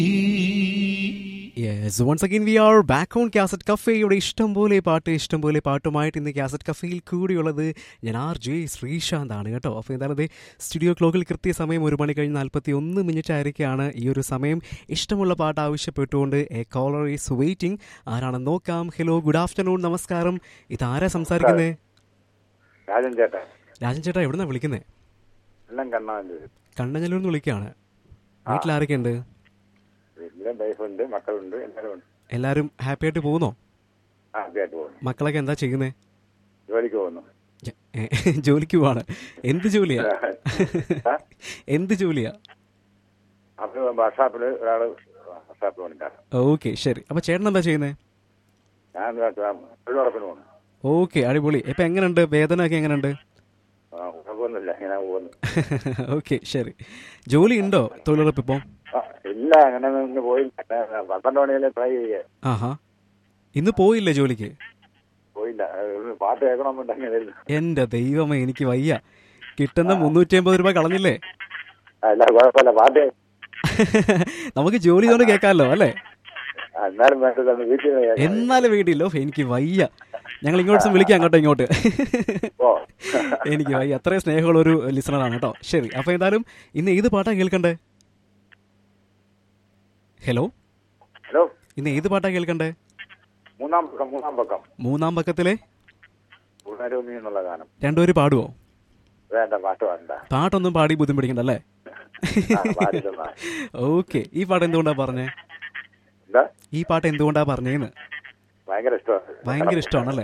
Yes once again we are back on cassette കഫേയുടെ ഇഷ്ടംപോലെ പാട്ട് ഇഷ്ടംപോലെ പാട്ടുമായിട്ട് ഇന്ന് കാസറ്റ് കഫേയിൽ കൂടിയുള്ളത് ഞാൻ ആർ ജെ ശ്രീശാന്ത് ആണ് കേട്ടോ അപ്പോൾ എന്തായാലും ഇത് സ്റ്റുഡിയോ ക്ലോക്കിൽ കൃത്യസമയം ഒരു മണി കഴിഞ്ഞ് നാൽപ്പത്തി ഒന്ന് മിനിറ്റ് ആയിരിക്കുകയാണ് ഈ ഒരു സമയം ഇഷ്ടമുള്ള പാട്ട് ആവശ്യപ്പെട്ടുകൊണ്ട് എ കോളർ ഈസ് വെയിറ്റിംഗ് ആരാണെന്ന് നോക്കാം ഹലോ ഗുഡ് ആഫ്റ്റർനൂൺ നമസ്കാരം ഇതാരാ സംസാരിക്കുന്നത് രാജൻ ചേട്ടൻ രാജൻ ചേട്ടാ എവിടുന്നാ വിളിക്കുന്നത് എല്ലാം കണ്ണാൻ്റെ കണ്ണഞ്ഞല്ലൂർ നിന്ന് വിളിക്കുകയാണ് വീട്ടിലാരൊക്കെ ഉണ്ട് വീട്ടിലെ വൈഫുണ്ട് മക്കളുണ്ട് എല്ലാവരും ഉണ്ട് എല്ലാവരും ഹാപ്പി ആയിട്ട് പോകുന്നോ ഹാപ്പിയായിട്ട് പോകുന്നു മക്കളൊക്കെ എന്താ ചെയ്യുന്നത് ജോലിക്ക് പോകുന്നു ജോലിക്ക് പോവാണ് എന്ത് ജോലിയാ ആ? എന്ത് ജോലിയാ അപ്പൊ വർഷാപ്പിൽ ഒരാള് വർഷാപ്പിൽ പണിക്കാണ് ഓക്കെ ശരി അപ്പൊ ചേട്ടൻ എന്താ ചെയ്യുന്നത് ഞാൻ തൊഴിലുറപ്പിന് പോകുന്നു ഓക്കെ അടിപൊളി ഇപ്പൊ എങ്ങനെയുണ്ട് വേതന ഒക്കെ എങ്ങനെയുണ്ട് ആ, കുഴപ്പമൊന്നുമില്ല ഇങ്ങനെ പോകുന്നു ഓക്കെ ശരി ജോലി ഉണ്ടോ തൊഴിലുറപ്പ് ഇപ്പം ആ, ഇല്ല അങ്ങനെ ഒന്നും പോയില്ല ഞാൻ പന്ത്രണ്ട് മണിയിൽ ട്രൈ ചെയ്യേ ആഹാ ഇന്ന് പോയില്ലേ ജോലിക്ക് പോയില്ല ഒരു പാട്ട് കേൾക്കണമെന്നുണ്ടെങ്കിൽ എന്റെ ദൈവമേ എനിക്ക് വയ്യ കിട്ടുന്ന മുന്നൂറ്റി അമ്പത് രൂപ കളഞ്ഞില്ലേ അല്ല കുഴപ്പമില്ല പാട്ട് നമുക്ക് ജോലി കൊണ്ട് കേൾക്കാമല്ലോ അല്ലേ ആ, എന്നാലും വേണ്ടത് വീട്ടിൽ നിന്ന് കേൾക്കാം. എന്നാലും വീട്ടിലോ എനിക്ക് വയ്യ ഞങ്ങൾ ഇങ്ങോട്ട് ദിവസം വിളിക്കാം അങ്ങോട്ടോ ഇങ്ങോട്ട് ഓ എനിക്ക് വയ്യ അത്രയും സ്നേഹമുള്ള ഒരു ലിസണറാണ് കേട്ടോ ശരി അപ്പൊ എന്തായാലും ഇന്ന് ഏത് പാട്ടാ കേൾക്കണ്ടേ ഹലോ ഹലോ ഇന്ന് ഏത് പാട്ടാ കേൾക്കണ്ടേ മൂന്നാം പക്കം മൂന്നാം പക്കം മൂന്നാം പക്കത്തിലെ ഉണരുമി എന്നുള്ള ഗാനം രണ്ടുപേര് പാടുവോ വേണ്ട പാട്ട് വേണ്ട പാട്ടൊന്നും പാടി ബുദ്ധിമുട്ടിക്കണ്ടല്ലേ ആ, പാടില്ലെന്നാ. ഓക്കെ ഈ പാട്ട് എന്തുകൊണ്ടാ പറഞ്ഞേ എന്താ ഈ പാട്ട് എന്തുകൊണ്ടാ പറഞ്ഞേന്ന് ഭയങ്കര ഇഷ്ടമാണ് ഭയങ്കര ഇഷ്ടമാണല്ലേ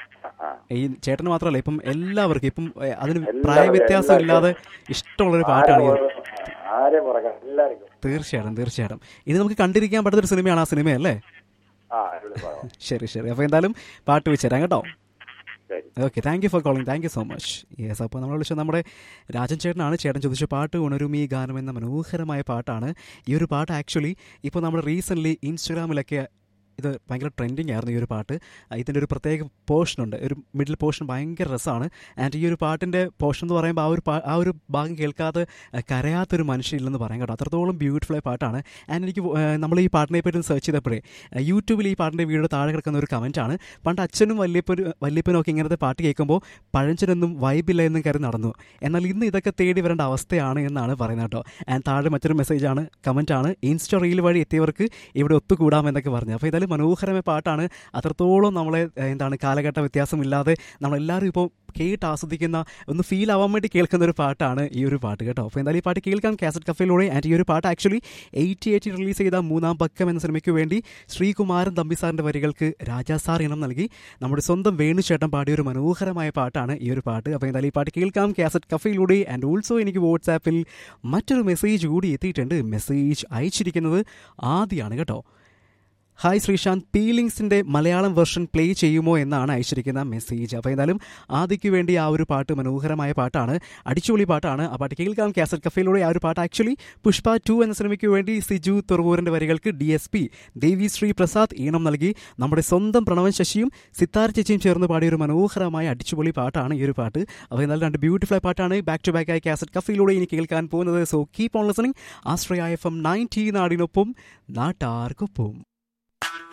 ആ. ഈ ചേട്ടന് മാത്രമല്ല ഇപ്പം എല്ലാവർക്കും ഇപ്പം ഏ, അതിന് എല്ലാവർക്കും, പ്രായ വ്യത്യാസം ഇല്ലാതെ ഇഷ്ടമുള്ളൊരു പാട്ടാണ് ഇത് ആരെയും പറയാം എല്ലാവർക്കും തീർച്ചയായിട്ടും തീർച്ചയായിട്ടും ഇനി നമുക്ക് കണ്ടിരിക്കാൻ പറ്റുന്ന ഒരു സിനിമയാണ് ആ സിനിമയല്ലേ ആ ഇവിടെ പറയാം ശരി ശരി അപ്പോൾ എന്തായാലും പാട്ട് വെച്ചുതരാം കേട്ടോ ശരി okay thank you for calling thank you so much yes അപ്പോൾ നമ്മൾ വിളിച്ചത് നമ്മുടെ രാജൻ ചേട്ടനാണ് ചേട്ടൻ ചോദിച്ച പാട്ട് ഉണരും ഈ ഗാനം എന്ന മനോഹരമായ പാട്ടാണ് ഈ ഒരു പാട്ട് ആക്ച്വലി ഇപ്പോൾ നമ്മൾ റീസെൻ്റ്ലി ഇൻസ്റ്റഗ്രാമിലൊക്കെ ഇത് ഭയങ്കര ട്രെൻഡിങ് ആയിരുന്നു ഈ ഒരു പാട്ട് ഇതിൻ്റെ ഒരു പ്രത്യേക പോർഷൻ ഉണ്ട് ഒരു മിഡിൽ പോർഷൻ ഭയങ്കര രസമാണ് ആൻഡ് ഈ ഒരു പാട്ടിൻ്റെ പോർഷൻ എന്ന് പറയുമ്പോൾ ആ ഒരു പാ- ആ ഒരു ഭാഗം കേൾക്കാതെ അഹ്, കരയാത്തൊരു മനുഷ്യനില്ലെന്ന് പറയാൻ കേട്ടോ അത്രത്തോളം ബ്യൂട്ടിഫുൾ ആയ പാട്ടാണ് ആൻഡ് എനിക്ക് അഹ്, നമ്മൾ ഈ പാട്ടിനെ പറ്റി സെർച്ച് ചെയ്തപ്പോഴേ അഹ്, യൂട്യൂബിൽ ഈ പാട്ടിൻ്റെ വീഡിയോ താഴെ കിടക്കുന്ന ഒരു കമൻറ്റാണ് പണ്ട് അച്ഛനും വല്യപ്പനും വല്യപ്പനും ഒക്കെ ഇങ്ങനത്തെ പാട്ട് കേൾക്കുമ്പോൾ പഴഞ്ചനൊന്നും വൈബില്ല എന്നും കരുതി നടന്നു എന്നാൽ ഇന്ന് ഇതൊക്കെ തേടി വരേണ്ട അവസ്ഥയാണ് എന്നാണ് പറയുന്നത് കേട്ടോ ആൻഡ് താഴെ മറ്റൊരു മെസ്സേജാണ് കമൻറ്റാണ് ഇൻസ്റ്റ റീൽ വഴി എത്തിയവർക്ക് ഇവിടെ ഒത്തുകൂടാമെന്നൊക്കെ പറഞ്ഞു അപ്പോൾ ഏതായാലും മനോഹരമായ പാട്ടാണ് അത്രത്തോളം നമ്മളെ ഏഹ്, എന്താണ് കാലഘട്ട വ്യത്യാസമില്ലാതെ നമ്മളെല്ലാവരും ഇപ്പോൾ കേട്ട് ആസ്വദിക്കുന്ന ഒന്ന് ഫീൽ ആവാൻ വേണ്ടി കേൾക്കുന്ന ഒരു പാട്ടാണ് ഈ ഒരു പാട്ട് കേട്ടോ അപ്പോൾ എന്തായാലും ഈ പാട്ട് കേൾക്കാം കാസറ്റ് കഫയിലൂടെ ആൻഡ് ഈ ഒരു പാട്ട് ആക്ച്വലി എയ്റ്റി എയ്റ്റി റിലീസ് ചെയ്ത മൂന്നാം പക്കം എന്ന സിനിമയ്ക്ക് വേണ്ടി ശ്രീകുമാരൻ തമ്പി സാറിൻ്റെ വരികൾക്ക് രാജാ സാർ ഇനം നൽകി നമ്മുടെ സ്വന്തം വേണുചേട്ടൻ പാടിയ ഒരു മനോഹരമായ പാട്ടാണ് ഈ ഒരു പാട്ട് അപ്പോൾ എന്തായാലും ഈ പാട്ട് കേൾക്കാം കാസറ്റ് കഫയിലൂടെ ആൻഡ് ഓൾസോ എനിക്ക് വാട്സാപ്പിൽ മറ്റൊരു മെസ്സേജ് കൂടി എത്തിയിട്ടുണ്ട് മെസ്സേജ് അയച്ചിരിക്കുന്നത് ആദ്യമാണ് കേട്ടോ ഹായ് ശ്രീശാന്ത് പീലിങ്സിന്റെ മലയാളം വെർഷൻ പ്ലേ ചെയ്യുമോ എന്നാണ് അയച്ചിരിക്കുന്ന മെസ്സേജ് അപ്പോൾ എന്തായാലും ആദിക്ക് വേണ്ടി ആ ഒരു പാട്ട് മനോഹരമായ പാട്ടാണ് അടിച്ചുപൊളി പാട്ടാണ് ആ പാട്ട് കേൾക്കാം കാസറ്റ് കഫയിലൂടെ ആ ഒരു പാട്ട് ആക്ച്വലി പുഷ്പ ടു എന്ന സിനിമയ്ക്ക് വേണ്ടി സിജു തുറവൂരിന്റെ വരികൾക്ക് D S P Devi Sri Prasad ഈണം നൽകി നമ്മുടെ സ്വന്തം പ്രണവൻ ശശിയും സിത്താര ചേച്ചിയും ചേർന്ന് പാടിയ ഒരു മനോഹരമായ അടിച്ചുപൊളി പാട്ടാണ് ഈ ഒരു പാട്ട് അപ്പോൾ എന്തായാലും രണ്ട് ബ്യൂട്ടിഫുൾ ആയ പാട്ടാണ് ബാക്ക് ടു ബാക്ക് ആയി കാസറ്റ് കഫയിലൂടെ ഇനി കേൾക്കാൻ പോകുന്നത് so keep on listening Ashraya F M ninety നാടിനൊപ്പം നാട്ടാർക്കൊപ്പം